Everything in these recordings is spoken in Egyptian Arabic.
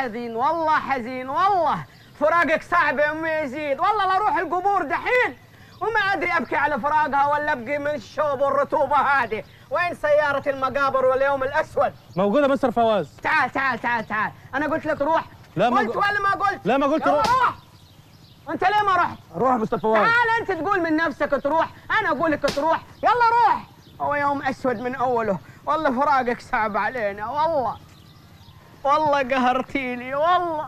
حزين والله حزين والله فراقك صعب يا ام يزيد والله لا اروح القبور دحين وما ادري ابكي على فراقها ولا ابكي من الشوب والرطوبه هذه وين سياره المقابر واليوم الاسود موجوده مستر فواز تعال تعال تعال تعال انا قلت لك روح لا ما قلت قل- ولا ما قلت لا ما قلت يلا روح. روح انت ليه ما رحت روح مستر فواز تعال انت تقول من نفسك تروح انا اقول لك تروح يلا روح هو يوم اسود من اوله والله فراقك صعب علينا والله والله قهرتيني والله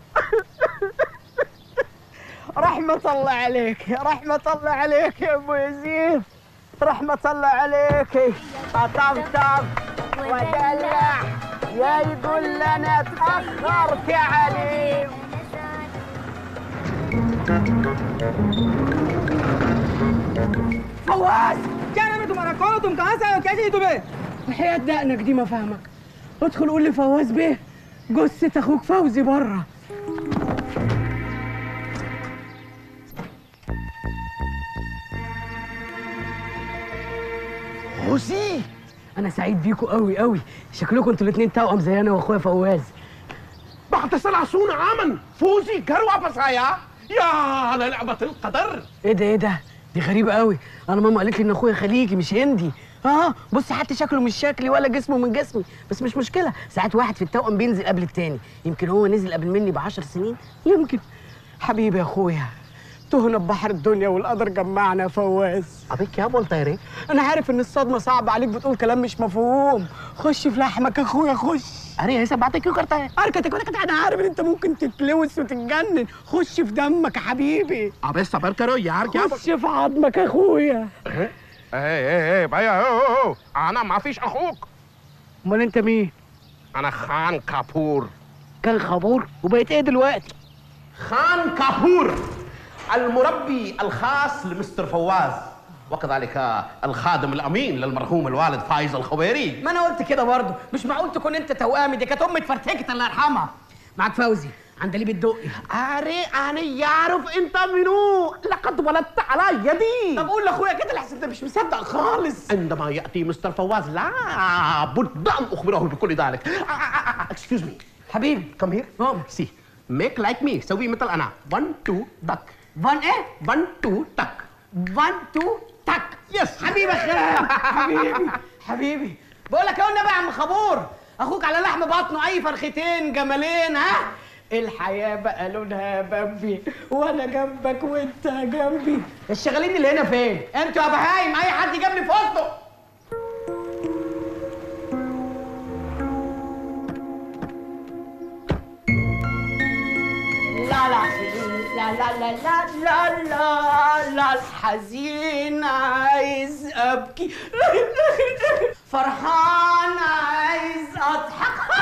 رحمة الله عليك رحمة الله عليك يا ابو يزيد رحمة الله عليك طبطب ودلع يا يقول لنا تأخرت يا علي فواز क्या नाम है तुम्हारा कौन हो तुम कहाँ से आए हो क्या चाहिए तुम्हें وحياة دقنك دي ما فاهمك ادخل قول لي فواز بيه جثة اخوك فوزي بره فوزي انا سعيد بيكوا قوي قوي شكلكم انتوا الاثنين توأم زي انا واخويا فواز بعد ثلاثون عاما فوزي كر واپس آیا يا على لعبة القدر ايه ده ايه ده دي غريبة قوي انا ماما قالت لي ان اخويا خليجي مش هندي اه بص حتى شكله مش شكلي ولا جسمه من جسمي بس مش مشكلة ساعات واحد في التوأم بينزل قبل التاني يمكن هو نزل قبل مني بعشر سنين يمكن حبيبي يا اخويا تهنا ببحر الدنيا والقدر جمعنا يا فواز अबे क्या बोलता है रे انا عارف ان الصدمة صعبة عليك بتقول كلام مش مفهوم خش في لحمك يا اخويا خش अरे ऐसा बातें क्यों करता है اركتك وركتك انا عارف ان انت ممكن تتلوث وتتجنن خش في دمك يا حبيبي अबे सबर करो यार क्या خش في عظمك يا اخويا ايه ايه ايه भैया ओ, ओ, انا ما فيش اخوك امال انت مين انا خان كابور كان خبور وبقيت ايه دلوقتي خان كابور المربي الخاص لمستر فواز وكذلك الخادم الامين للمرحوم الوالد فايز الخبيري ما انا قلت كده برضه مش معقول تكون انت توامي دي كانت امي اتفرتكت الله يرحمها معاك فوزي عندليب الدقي أري أنا يعرف أنت منو لقد ولدت على يدي طب قول لاخويا كده لحسن انت مش مصدق خالص عندما يأتي مستر فواز لا بد أن أخبره بكل ذلك اكسكيوز مي حبيبي كم هير نعم. سي ميك لايك مي سوي مثل أنا 1 2 دك فان ايه 1 2 تك فان تو تك يس حبيبي يا خال حبيبي حبيبي بقول لك اهو النبي يا عم خبور اخوك على لحم بطنه اي فرختين جمالين ها الحياة بقى لونها بامبي وانا جنبك وانت جنبي الشغالين اللي هنا فين؟ انتوا يا بهايم اي حد يجيب لي فستق لا لا لا لا لا لا لا لا لا الحزين عايز ابكي فرحان عايز اضحك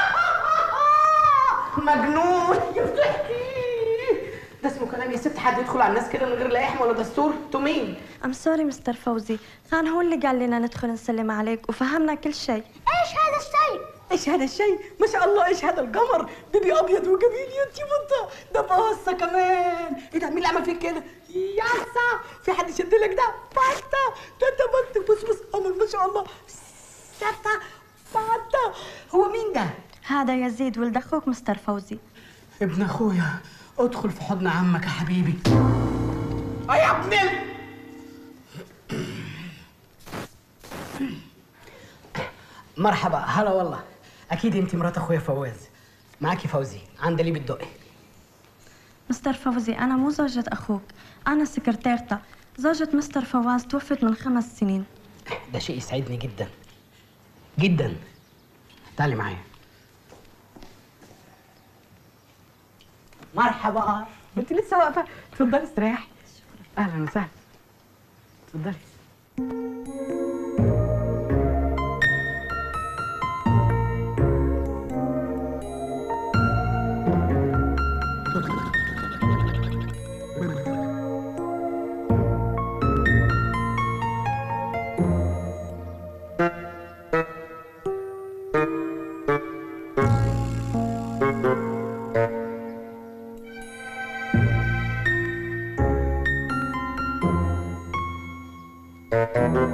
مجنون يفتحكي ده اسمه كلام يا ست حد يدخل على الناس كده من غير لا يحمى ولا دستور انتوا مين؟ ام سوري مستر فوزي خان هو اللي قال لنا ندخل نسلم عليك وفهمنا كل شيء ايش هذا الشيء؟ ايش هذا الشيء؟ ما شاء الله ايش هذا القمر؟ بيبي ابيض وجميل يا انتي بطه ده باسه كمان ايه ده مين اللي عمل فيك كده؟ ياسا في حد شد لك ده؟ باستا ده انت بنت بص بص قمر ما شاء الله ستا باتا هو مين ده؟ هذا يزيد ولد اخوك مستر فوزي ابن اخويا ادخل في حضن عمك يا حبيبي اه يا ابن ال... مرحبا هلا والله اكيد انت مرات اخويا فواز معاكي فوزي عندليب الدقي مستر فوزي انا مو زوجة اخوك انا سكرتيرتا زوجة مستر فواز توفت من خمس سنين ده شيء يسعدني جدا جدا تعالي معايا مرحبا انت لسه واقفه اتفضلي استريحي اهلا وسهلا اتفضلي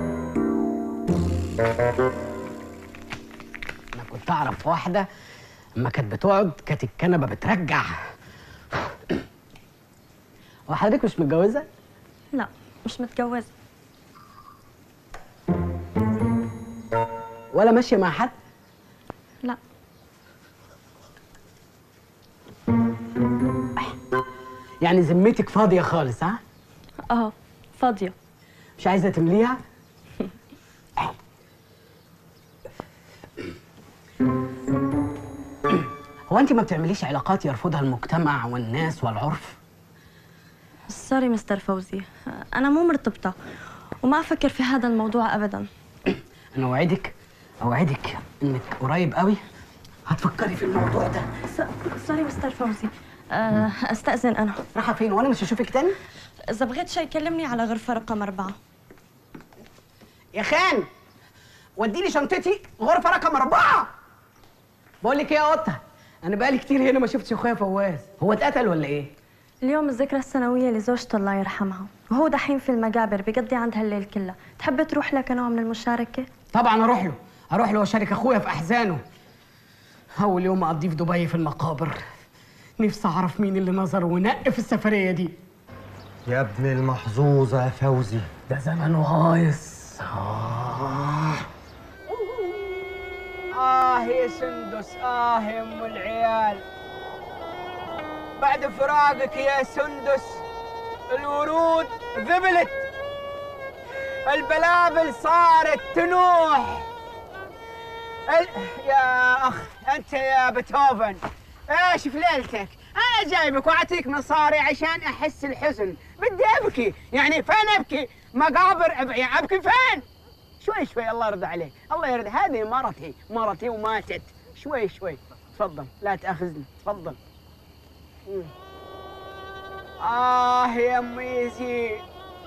انا كنت اعرف واحده اما كانت بتقعد كانت الكنبه بترجع هو حضرتك مش متجوزه لا مش متجوزة ولا ماشيه مع حد لا يعني ذمتك فاضيه خالص ها اه فاضية مش عايزه تمليها هو انت ما بتعمليش علاقات يرفضها المجتمع والناس والعرف سوري مستر فوزي أنا مو مرتبطة وما أفكر في هذا الموضوع أبدا انا اوعدك اوعدك انك قريب قوي هتفكري في الموضوع ده س- سوري مستر فوزي أه، أستأذن أنا رايحه فين وانا مش هشوفك تاني إذا بغيت شيء كلمني على غرفة رقم أربعة يا خان وديني شنطتي غرفه رقم اربعه بقول لك ايه يا قطه انا بقالي كتير هنا ما شفتش اخويا فواز هو اتقتل ولا ايه اليوم الذكرى السنوية لزوجته الله يرحمها وهو دحين في المقابر بيقضي عندها الليل كله تحب تروح لك نوع من المشاركة؟ طبعا اروح له اروح له واشارك اخويا في احزانه اول يوم اقضيه في دبي في المقابر نفسي اعرف مين اللي نظر ونق في السفريه دي يا ابن المحظوظة يا فوزي ده زمن هايص آه. آه يا سندس آه يا أم العيال بعد فراقك يا سندس الورود ذبلت البلابل صارت تنوح ال... يا أخ أنت يا بيتهوفن ايش في ليلتك؟ أنا جايبك وأعطيك مصاري عشان أحس الحزن بدي أبكي يعني فين أبكي؟ مقابر أب... يعني أبكي فين؟ شوي شوي الله يرضى عليك الله يرضى هذه مرتي مرتي وماتت شوي شوي تفضل لا تاخذني تفضل مم. آه يا أم يزيد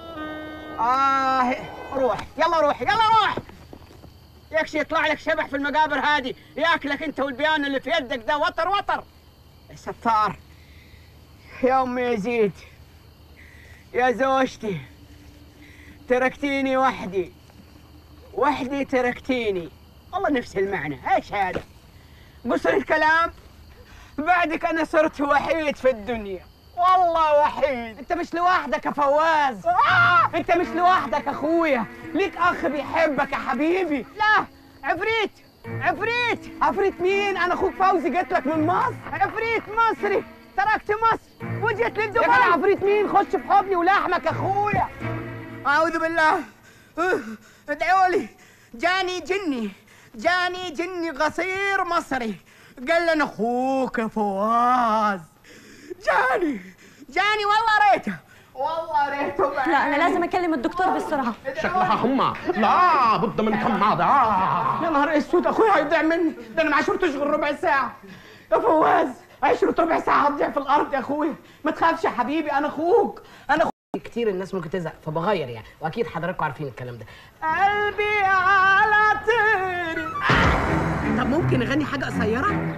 آه روح يلا روح يلا روح يكشي يطلع لك شبح في المقابر هذه ياكلك انت والبيان اللي في يدك ده وطر وطر يا ستار يا ام يزيد يا زوجتي تركتيني وحدي وحدي تركتيني والله نفس المعنى ايش هذا قصر الكلام بعدك انا صرت وحيد في الدنيا والله وحيد انت مش لوحدك يا فواز آه! انت مش لوحدك اخويا ليك اخ بيحبك يا حبيبي لا عفريت عفريت عفريت مين انا اخوك فوزي جيت لك من مصر عفريت مصري تركت مصر وجيت يا للدبي جدع عفريت مين خش في حضني ولحمك يا اخويا أعوذ بالله أه، ادعوا لي جاني جني جاني جني قصير مصري قال لنا اخوك يا فواز جاني جاني والله ريته والله ريته بعد. لا أنا لازم أكلم الدكتور بسرعة شكلها حمى لا بد من كمادة يا نهار اسود اخويا هيضيع مني ده انا ما عشرتش غير ربع ساعه يا فواز عشرة ربع ساعه هتضيع في الارض يا اخويا ما تخافش يا حبيبي انا اخوك انا اخوك كتير الناس ممكن تزهق فبغير يعني واكيد حضراتكم عارفين الكلام ده قلبي على طيري طب ممكن اغني حاجه قصيره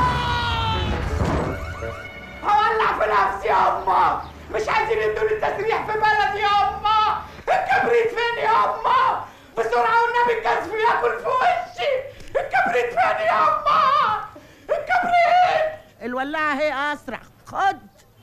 هولع في نفسي يا أما مش عايزين يدوني التسريح في بلدي يا أما الكبريت فين يا أما بسرعة والنبي الكسف ياكل في وشي الكبريت فين يا أما الكبريت الولاعه هي اسرع خد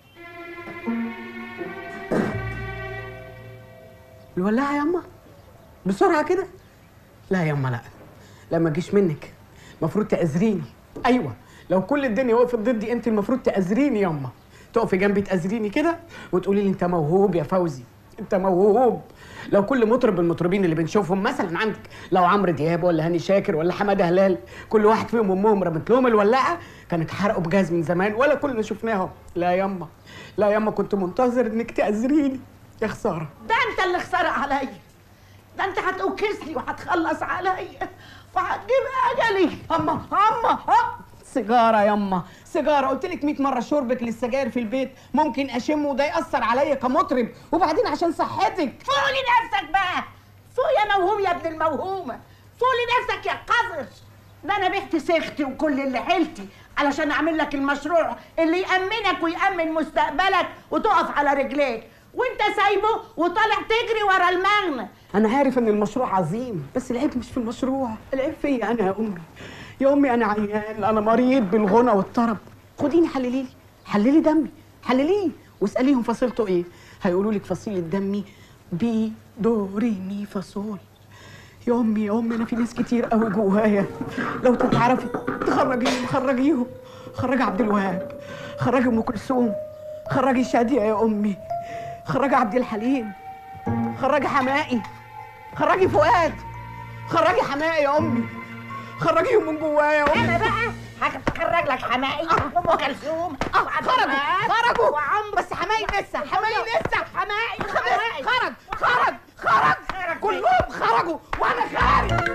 الولاعه ياما بسرعه كده لا ياما لا لا ما تجيش منك المفروض تأذريني ايوه لو كل الدنيا وقفت ضدي انت المفروض تأذريني ياما تقفي جنبي تأذريني كده وتقولي لي انت موهوب يا فوزي انت موهوب لو كل مطرب من المطربين اللي بنشوفهم مثلا عندك لو عمرو دياب ولا هاني شاكر ولا حماده هلال كل واحد فيهم امهم رمت لهم الولاعه كانوا اتحرقوا بجاز من زمان ولا كلنا شفناهم لا ياما لا ياما كنت منتظر انك تأذريني يا خساره ده انت اللي خسارة عليا ده انت هتوكسني وهتخلص عليا وهتجيب اجلي اما اما أم. سيجاره ياما سيجاره قلت لك 100 مره شربك للسجاير في البيت ممكن اشمه وده ياثر عليا كمطرب وبعدين عشان صحتك فوق لنفسك بقى فوق يا موهوم يا ابن الموهومة فوق لنفسك يا قذر ده انا بعت سيختي وكل اللي حيلتي علشان اعمل لك المشروع اللي يأمنك ويأمن مستقبلك وتقف على رجليك وانت سايبه وطالع تجري ورا المغنى انا عارف ان المشروع عظيم بس العيب مش في المشروع العيب فيا انا يا امي يا امي انا عيان انا مريض بالغنى والطرب خديني حللي لي حللي دمي حلليه واساليهم فصيلته ايه هيقولوا لك فصيله دمي بي دو ري مي فاصول يا امي يا امي انا في ناس كتير قوي جوايا لو تعرفي تخرجيهم خرجيهم خرجي عبد الوهاب خرجي ام كلثوم خرجي شاديه يا امي خرجي عبد الحليم خرجي حمائي خرجي فؤاد خرجي حمائي يا امي خرجيهم من جوايا يا امي انا بقى هخرج لك حمائي وام كلثوم خرجوا خرجوا بس حمائي لسه حمائي لسه حمائي خرج خرج خرج كلهم خرجوا وانا خارج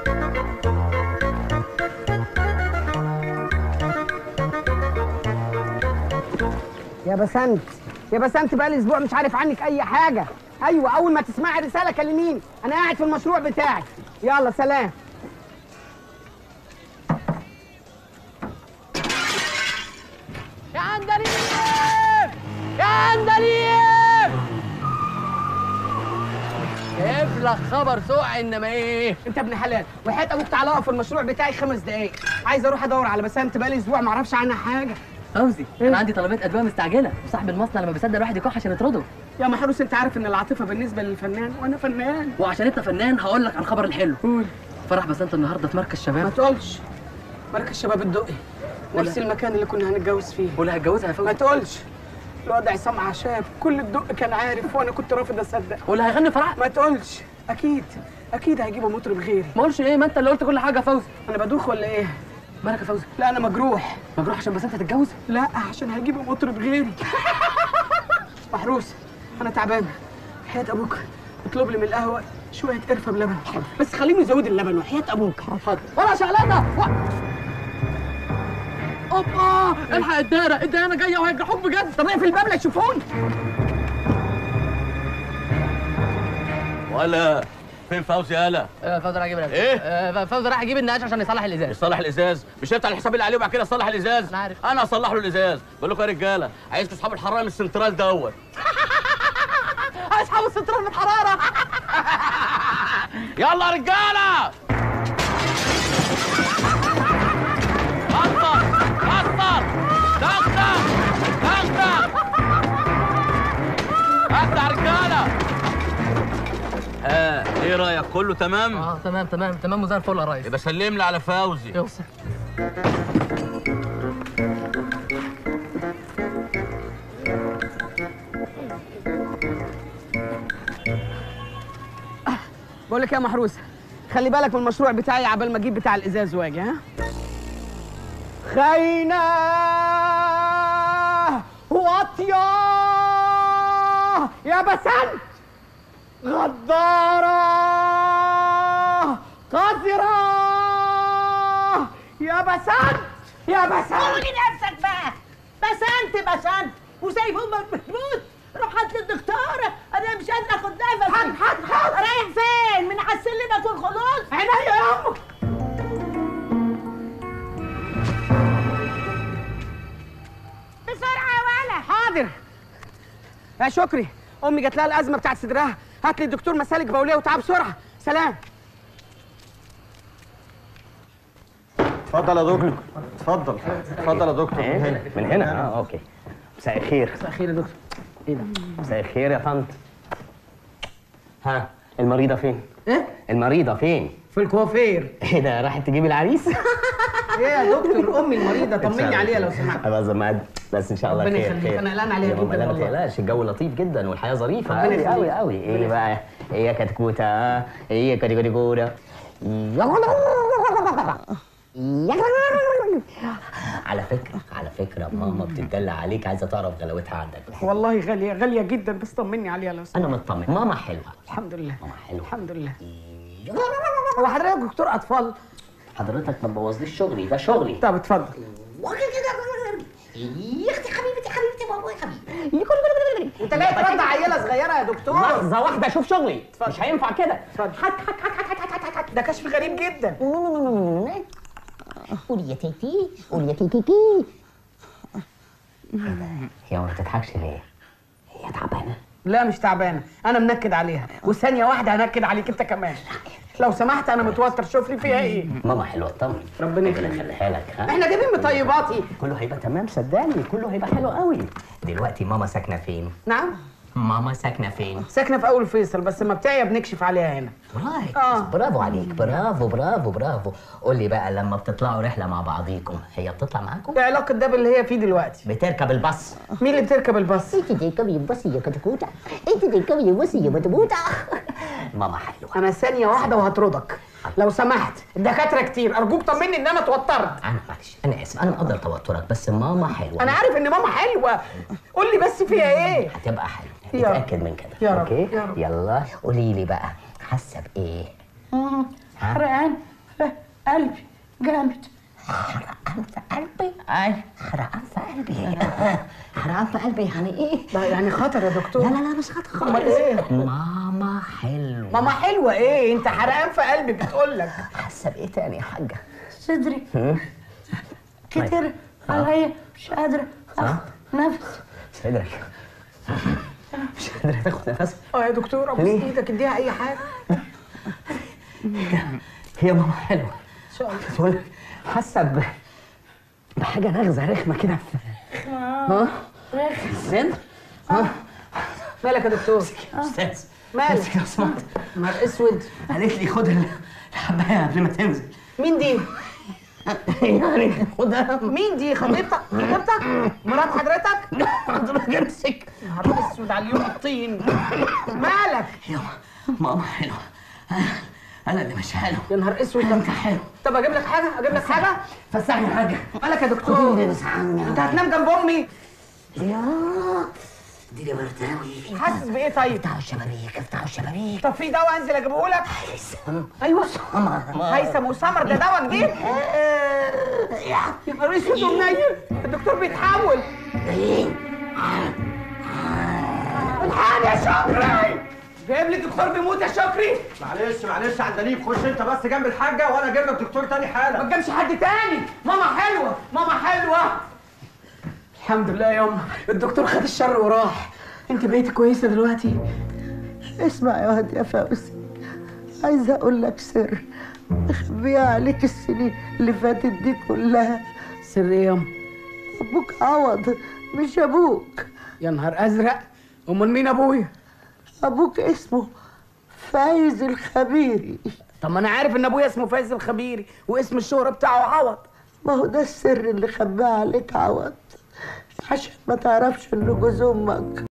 يا بسنت يا بسنت بقالي اسبوع مش عارف عنك اي حاجه ايوه اول ما تسمعي رساله كلميني انا قاعد في المشروع بتاعي يلا سلام يا عندليب يا عندليب جايب لك خبر سوء انما ايه انت ابن حلال وحياة ابوك تعالى اقف في المشروع بتاعي خمس دقايق عايز اروح ادور على بسنت بقالي اسبوع ما اعرفش عنها حاجه فوزي انا عندي طلبات ادويه مستعجله وصاحب المصنع لما بيصدق الواحد يكح عشان يطرده يا محروس انت عارف ان العاطفه بالنسبه للفنان وانا فنان وعشان انت فنان هقول لك على الخبر الحلو قول فرح بسنت النهارده في مركز ما شباب تقولش مركز شباب الدقي نفس المكان اللي كنا هنتجوز فيه واللي هتجوزها يا ما فوزي تقولش الواد عصام عشاب كل الدق كان عارف وانا كنت رافض اصدق واللي هيغني فرح ما تقولش اكيد اكيد هيجيبوا مطرب غيري ما اقولش ايه ما انت اللي قلت كل حاجه يا فوزي انا بدوخ ولا ايه مالك يا فوزي لا انا مجروح مجروح عشان بسنت هتتجوز لا عشان هيجيبوا مطرب غيري محروس انا تعبان حياة ابوك اطلب لي من القهوه شويه قرفه بلبن بس خليهم يزودوا اللبن وحياة ابوك حاضر ولا شغلانه و... اوبا الحق الدايره الدايره جايه وهيجرحوك بجد طب اقفل الباب لا يشوفوني ولا فين فوزي يالا آه، فوزي راح يجيب الازاز إيه؟ آه، فوزي راح يجيب النقاش عشان يصلح الازاز يصلح الازاز مش انت على الحساب اللي عليه وبعد كده يصلح الازاز أنا عارف. انا اصلح له الازاز بقول لكم يا رجاله عايزكم اصحاب الحراره من السنترال دوت اصحاب السنترال من الحراره يلا يا رجاله كتر كتر دغدغ دغدغ افتح رجاله ها ايه رايك كله تمام اه تمام تمام تمام وزي الفل يا ريس يبقى سلم لي على فوزي يوصل بقول لك يا محروس خلي بالك من المشروع بتاعي عبال ما اجيب بتاع الازاز واجي ها خاينة واطية يا بسنت غدارة قذرة يا بسنت يا بسنت قولي نفسك بقى بسنت بسنت وسايب امك بتموت روح هات لي الدكتوره انا مش قادره اخد نفسي هات هات هات رايح فين من على السلم اكون خلاص عينيا يا امك بسرعه يا ولا حاضر يا شكري امي جات لها الازمه بتاعت صدرها هات لي الدكتور مسالك بوليه وتعب بسرعه سلام اتفضل يا دكتور اتفضل اتفضل يا دكتور من هنا من هنا اه اوكي مساء الخير مساء الخير يا دكتور ايه ده مساء الخير يا طنط ها المريضة فين؟ ايه المريضة فين؟ في الكوافير ايه ده راحت تجيب العريس؟ ايه يا دكتور امي المريضه طمني عليها لو سمحت ابقى زمان بس ان شاء الله ربنا خير يخليك، خير أنا قلقان عليها يا ماما، جداً لا ما والله. تقلقش الجو لطيف جدا والحياة ظريفة ربنا قوي يخليك. قوي قوي ايه بقى؟ ايه يا كتكوتة ها؟ ايه يا كتكوتة على فكرة على فكرة ماما بتدلع عليك عايزة تعرف غلاوتها عندك والله غاليه غاليه جدا بس طمني عليها لو سمحت انا مطمن ماما حلوة الحمد لله ماما حلوة الحمد لله هو حضرتك دكتور اطفال حضرتك ما تبوظليش شغلي ده شغلي طب اتفضل يا اختي حبيبتي حبيبتي بابا يا حبيبي انت جاي ترضع عيله صغيره يا دكتور لحظة واحدة اشوف شغلي مش هينفع كده ده كشف غريب جدا قول يا تيتي قول يا تيتي هي ما بتضحكش ليه؟ هي تعبانة لا مش تعبانه انا منكد عليها وثانيه واحده هنكد عليك انت كمان لو سمحت انا متوتر شوف لي فيها ايه ماما حلوه طمن ربنا ربنا يخليك يخليها لك ها احنا جايبين مطيباتي كله هيبقى تمام صدقني كله هيبقى حلو قوي دلوقتي ماما ساكنه فين نعم ماما ساكنه فين ساكنه في اول فيصل بس لما بتاعي بنكشف عليها هنا والله آه. برافو عليك برافو برافو برافو قول لي بقى لما بتطلعوا رحله مع بعضيكم هي بتطلع معاكم ايه علاقه ده باللي هي فيه دلوقتي بتركب الباص مين اللي بتركب الباص انت تركبي الباص يا كتكوته انت تركبي الباص يا بتبوته ماما حلوه انا ثانيه واحده وهطردك لو سمحت الدكاتره كتير ارجوك طمني ان انا اتوترت انا معلش انا اسف انا مقدر توترك بس ماما حلوه انا عارف ان ماما حلوه قول لي بس فيها ايه هتبقى حلوه يا رب. اتاكد من كده يا رب، اوكي يا رب. يلا قولي لي بقى حاسه بايه حرقان قلبي جامد حرقان في قلبي اي حرقان في قلبي حرقان في قلبي يعني ايه ده يعني خطر يا دكتور لا لا لا مش خطر خالص امال ايه ماما حلوه ماما حلوه ايه انت حرقان في قلبي بتقول لك حاسه بايه تاني يا حاجه صدري هم؟ كتير عليا مش قادره اخد نفس صدرك مش قادره تاخد نفسك اه يا دكتور ابوس ليه؟ ايدك اديها اي حاجه هي ماما حلوه ان شاء الله بقول لك حاسه ب- بحاجه نغزه رخمه كده في ها الصدر مالك يا دكتور استاذ مالك لو سمحت نهار اسود قالت لي خد ال- الحبايه قبل ما تنزل مين دي يعني خدها مين دي خطيبتك خطيبتك مرات حضرتك خد امسك نهار اسود على اليوم الطين مالك يا ماما حلوه انا اللي مش حلو يا نهار اسود ده انت حلو طب اجيب لك حاجه اجيب لك حاجه فسحني حاجه مالك يا دكتور انت هتنام جنب امي يا دي جبرت قوي حاسس بايه طيب افتحوا الشبابيك افتحوا الشبابيك طب في دواء انزل اجيبه لك هيثم ايوه سمر هيثم وسمر ده دواء جديد يا نهار اسود ومنيل الدكتور بيتحول الحقني يا شكري جايب لي الدكتور بيموت يا شكري معلش معلش عندليب خش انت بس جنب الحاجه وانا اجيب لك دكتور تاني ما حالا تجيبش حد تاني ماما حلوه ماما حلوه الحمد لله يا ام الدكتور خد الشر وراح انت بقيتي كويسه دلوقتي اسمع يا واد يا فوزي عايزه اقول لك سر مخبيه عليك السنين اللي فاتت دي كلها سر ايه يا ام ابوك عوض مش ابوك يا نهار ازرق امال مين ابويا ابوك اسمه فايز الخبيري طب ما انا عارف ان ابويا اسمه فايز الخبيري واسم الشهرة بتاعه عوض ما هو ده السر اللي خباه عليك عوض عشان ما تعرفش انه جوز امك